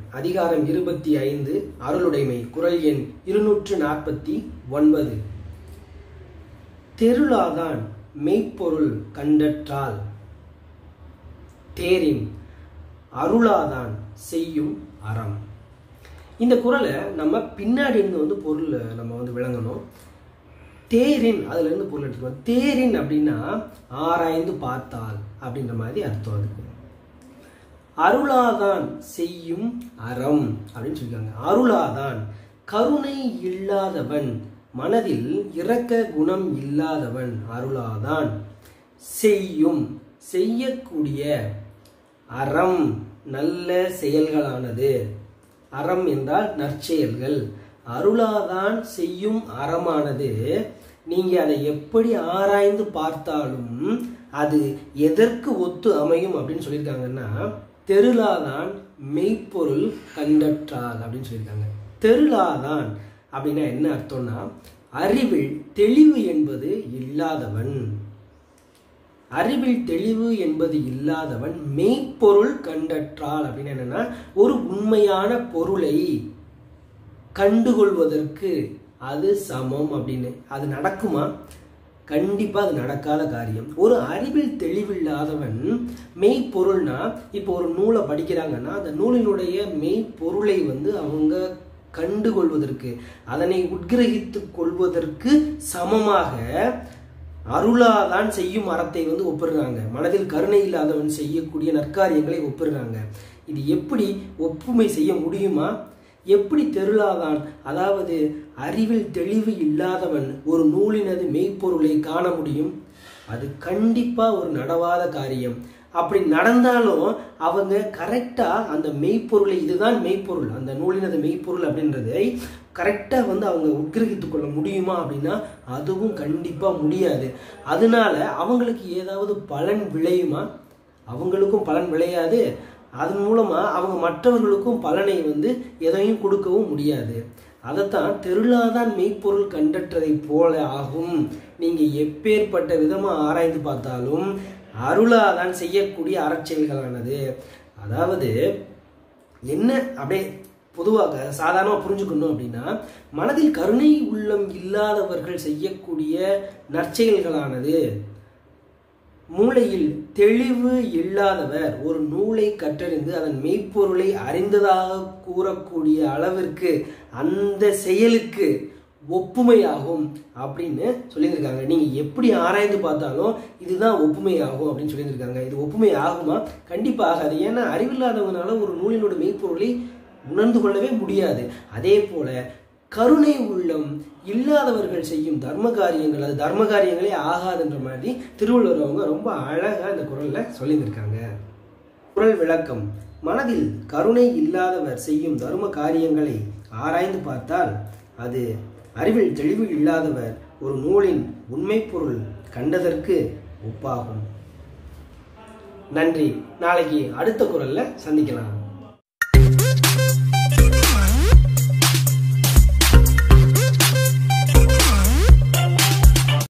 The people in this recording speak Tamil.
அதிகாரம் இருபத்தி ஐந்து அருளுடைமை குரல் எண் இருநூற்று நாற்பத்தி ஒன்பது தெருளாதான் மெய்ப்பொருள் கண்டற்றால் தேரின் அருளாதான் செய்யும் அறம் இந்த குரலை நம்ம பின்னாடி இருந்து வந்து பொருள் நம்ம வந்து விளங்கணும் தேரின் அதுல இருந்து பொருள் எடுத்துக்கணும் தேரின் அப்படின்னா ஆராய்ந்து பார்த்தால் அப்படின்ற மாதிரி அர்த்தம் அதுக்கு அருளாதான் செய்யும் அறம் அப்படின்னு சொல்லியிருக்காங்க அருளாதான் கருணை இல்லாதவன் மனதில் இரக்க குணம் இல்லாதவன் அருளாதான் செய்யும் செய்யக்கூடிய அறம் நல்ல செயல்களானது அறம் என்றால் நற்செயல்கள் அருளாதான் செய்யும் அறமானது நீங்க அதை எப்படி ஆராய்ந்து பார்த்தாலும் அது எதற்கு ஒத்து அமையும் அப்படின்னு சொல்லியிருக்காங்கன்னா தெருளாதான் மெய்ப்பொருள் கண்டற்றால் அப்படின்னு சொல்லியிருக்காங்க தெருளாதான் அப்படின்னா என்ன அர்த்தம்னா அறிவில் தெளிவு என்பது இல்லாதவன் அறிவில் தெளிவு என்பது இல்லாதவன் மெய்ப்பொருள் கண்டற்றால் அப்படின்னு என்னன்னா ஒரு உண்மையான பொருளை கண்டுகொள்வதற்கு அது சமம் அப்படின்னு அது நடக்குமா கண்டிப்பா அது நடக்காத காரியம் ஒரு அறிவில் தெளிவில்லாதவன் மெய்ப்பொருள்னா இப்போ ஒரு நூலை படிக்கிறாங்கன்னா அந்த நூலினுடைய மெய்ப்பொருளை வந்து அவங்க கண்டுகொள்வதற்கு அதனை உட்கிரகித்து கொள்வதற்கு சமமாக அருளாதான் செய்யும் அறத்தை வந்து ஒப்பிடுறாங்க மனதில் கருணை இல்லாதவன் செய்யக்கூடிய நற்காரியங்களை ஒப்பிடுறாங்க இது எப்படி ஒப்புமை செய்ய முடியுமா எப்படி தெருளாதான் அதாவது அறிவில் தெளிவு இல்லாதவன் ஒரு நூலினது மெய்ப்பொருளை காண முடியும் அது கண்டிப்பா ஒரு நடவாத காரியம் அப்படி நடந்தாலும் அவங்க கரெக்டா அந்த மெய்ப்பொருளை இதுதான் மெய்ப்பொருள் அந்த நூலினது மெய்ப்பொருள் அப்படின்றதை கரெக்டா வந்து அவங்க உட்கிரகித்து கொள்ள முடியுமா அப்படின்னா அதுவும் கண்டிப்பா முடியாது அதனால அவங்களுக்கு ஏதாவது பலன் விளையுமா அவங்களுக்கும் பலன் விளையாது அதன் மூலமா அவங்க மற்றவர்களுக்கும் பலனை வந்து எதையும் கொடுக்கவும் முடியாது அதைத்தான் தெருளாதான் மெய்ப்பொருள் கண்டற்றதை போல ஆகும் நீங்க எப்பேற்பட்ட விதமா ஆராய்ந்து பார்த்தாலும் அருளாதான் செய்யக்கூடிய அறச்செயல்களானது அதாவது என்ன அப்படியே பொதுவாக சாதாரணமாக புரிஞ்சுக்கணும் அப்படின்னா மனதில் கருணை உள்ளம் இல்லாதவர்கள் செய்யக்கூடிய நற்செயல்களானது மூளையில் தெளிவு இல்லாதவர் ஒரு நூலை கற்றறிந்து அதன் மெய்ப்பொருளை அறிந்ததாக கூறக்கூடிய அளவிற்கு அந்த செயலுக்கு ஒப்புமையாகும் அப்படின்னு சொல்லியிருக்காங்க நீங்க எப்படி ஆராய்ந்து பார்த்தாலும் இதுதான் ஒப்புமையாகும் அப்படின்னு சொல்லியிருக்காங்க இது ஒப்புமை ஆகுமா கண்டிப்பா ஆகாது ஏன்னா அறிவில்லாதவங்கனால ஒரு நூலினோட மெய்ப்பொருளை உணர்ந்து கொள்ளவே முடியாது அதே போல கருணை உள்ளம் இல்லாதவர்கள் செய்யும் தர்ம காரியங்கள் அது தர்ம காரியங்களே ஆகாதுன்ற மாதிரி திருவள்ளுவர் அவங்க ரொம்ப அழகா இந்த குரல்ல சொல்லியிருக்காங்க குரல் விளக்கம் மனதில் கருணை இல்லாதவர் செய்யும் தர்ம காரியங்களை ஆராய்ந்து பார்த்தால் அது அறிவில் தெளிவு இல்லாதவர் ஒரு நூலின் உண்மை பொருள் கண்டதற்கு ஒப்பாகும் நன்றி நாளைக்கு அடுத்த குரல்ல சந்திக்கலாம்